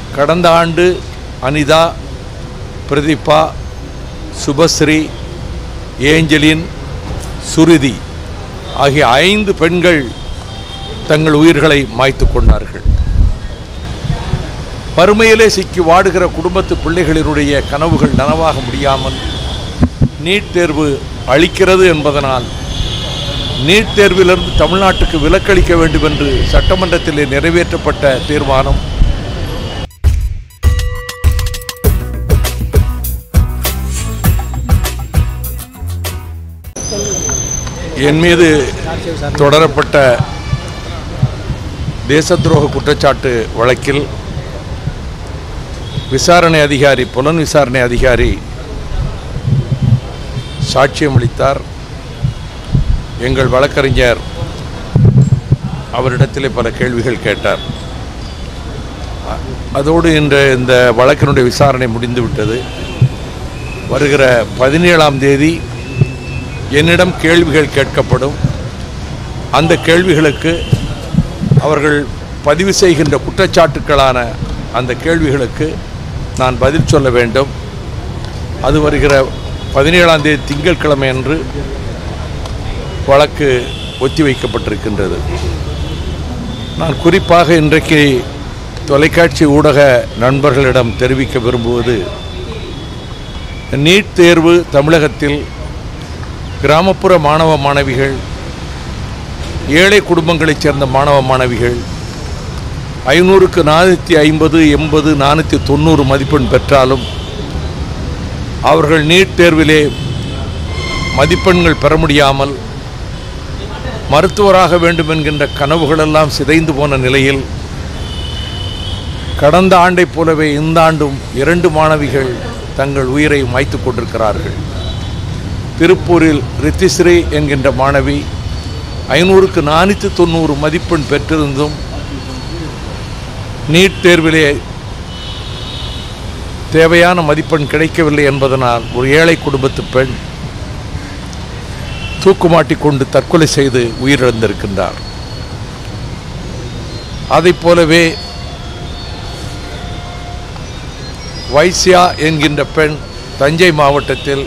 கடந்த ஆண்டு அனிதா பிரதீபா சுபஸ்ரீ ஏஞ்சலின் சுருதி ஆகிய ஐந்து பெண்கள் தங்கள் உயிர்களை மாய்த்து கொண்டார்கள் வறுமையிலே சிக்கி வாடுகிற குடும்பத்து பிள்ளைகளினுடைய கனவுகள் நனவாக முடியாமல் நீட் தேர்வு அளிக்கிறது என்பதனால் நீட் தேர்விலிருந்து தமிழ்நாட்டுக்கு விலக்களிக்க வேண்டும் என்று சட்டமன்றத்திலே நிறைவேற்றப்பட்ட தீர்மானம் என் மீது தொடரப்பட்ட தேச துரோக குற்றச்சாட்டு வழக்கில் விசாரணை அதிகாரி புலன் விசாரணை அதிகாரி சாட்சியம் அளித்தார் எங்கள் வழக்கறிஞர் அவரிடத்திலே பல கேள்விகள் கேட்டார் அ- அதோடு இன்று இந்த வழக்கினுடைய விசாரணை முடிந்துவிட்டது வருகிற பதினேழாம் தேதி என்னிடம் கேள்விகள் கேட்கப்படும் அந்த கேள்விகளுக்கு அவர்கள் பதிவு செய்கின்ற குற்றச்சாட்டுக்களான அந்த கேள்விகளுக்கு நான் பதில் சொல்ல வேண்டும் அது வருகிற பதினேழாம் தேதி திங்கட்கிழமை அன்று வழக்கு ஒத்திவைக்கப்பட்டிருக்கின்றது நான் குறிப்பாக இன்றைக்கு தொலைக்காட்சி ஊடக நண்பர்களிடம் தெரிவிக்க விரும்புவது நீட் தேர்வு தமிழகத்தில் கிராமப்புற மாணவ மாணவிகள் ஏழை குடும்பங்களைச் சேர்ந்த மாணவ மாணவிகள் ஐநூறுக்கு நானூற்றி ஐம்பது எண்பது நானூற்றி தொண்ணூறு மதிப்பெண் பெற்றாலும் அவர்கள் நீட் தேர்விலே மதிப்பெண்கள் பெற முடியாமல் மருத்துவராக வேண்டும் என்கின்ற கனவுகளெல்லாம் சிதைந்து போன நிலையில் கடந்த ஆண்டைப் போலவே இந்த ஆண்டும் இரண்டு மாணவிகள் தங்கள் உயிரை மாய்த்து கொண்டிருக்கிறார்கள் திருப்பூரில் ரித்திஸ்ரீ என்கின்ற மாணவி ஐநூறுக்கு நானூற்றி தொண்ணூறு மதிப்பெண் பெற்றிருந்தும் நீட் தேர்விலே தேவையான மதிப்பெண் கிடைக்கவில்லை என்பதனால் ஒரு ஏழை குடும்பத்து பெண் தூக்குமாட்டிக் கொண்டு தற்கொலை செய்து உயிரிழந்திருக்கின்றார் அதைப் போலவே வைசியா என்கின்ற பெண் தஞ்சை மாவட்டத்தில்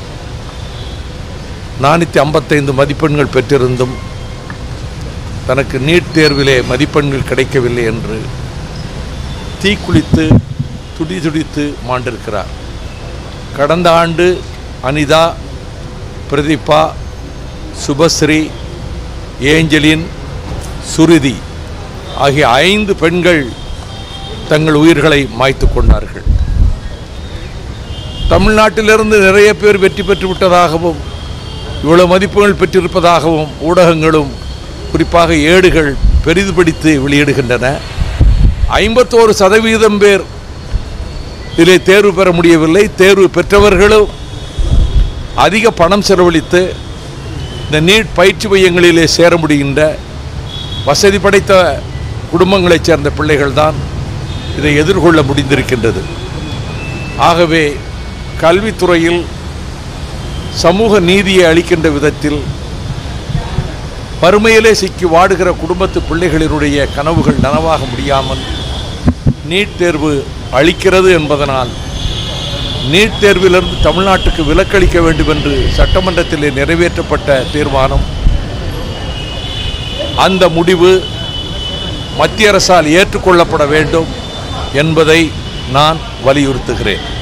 நானூற்றி ஐம்பத்தைந்து மதிப்பெண்கள் பெற்றிருந்தும் தனக்கு நீட் தேர்விலே மதிப்பெண்கள் கிடைக்கவில்லை என்று தீக்குளித்து துடி துடித்து மாண்டிருக்கிறார் கடந்த ஆண்டு அனிதா பிரதீபா சுபஸ்ரீ ஏஞ்சலின் சுருதி ஆகிய ஐந்து பெண்கள் தங்கள் உயிர்களை மாய்த்து கொண்டார்கள் தமிழ்நாட்டிலிருந்து நிறைய பேர் வெற்றி பெற்று விட்டதாகவும் இவ்வளவு மதிப்புகள் பெற்றிருப்பதாகவும் ஊடகங்களும் குறிப்பாக ஏடுகள் பெரிதுபடித்து வெளியிடுகின்றன ஐம்பத்தோரு சதவீதம் பேர் இதிலே தேர்வு பெற முடியவில்லை தேர்வு பெற்றவர்களும் அதிக பணம் செலவழித்து இந்த நீட் பயிற்சி மையங்களிலே சேர முடிகின்ற வசதி படைத்த குடும்பங்களைச் சேர்ந்த பிள்ளைகள்தான் இதை எதிர்கொள்ள முடிந்திருக்கின்றது ஆகவே கல்வித்துறையில் சமூக நீதியை அளிக்கின்ற விதத்தில் வறுமையிலே சிக்கி வாடுகிற குடும்பத்து பிள்ளைகளினுடைய கனவுகள் நனவாக முடியாமல் நீட் தேர்வு அளிக்கிறது என்பதனால் நீட் தேர்விலிருந்து தமிழ்நாட்டுக்கு விலக்களிக்க வேண்டும் என்று சட்டமன்றத்திலே நிறைவேற்றப்பட்ட தீர்மானம் அந்த முடிவு மத்திய அரசால் ஏற்றுக்கொள்ளப்பட வேண்டும் என்பதை நான் வலியுறுத்துகிறேன்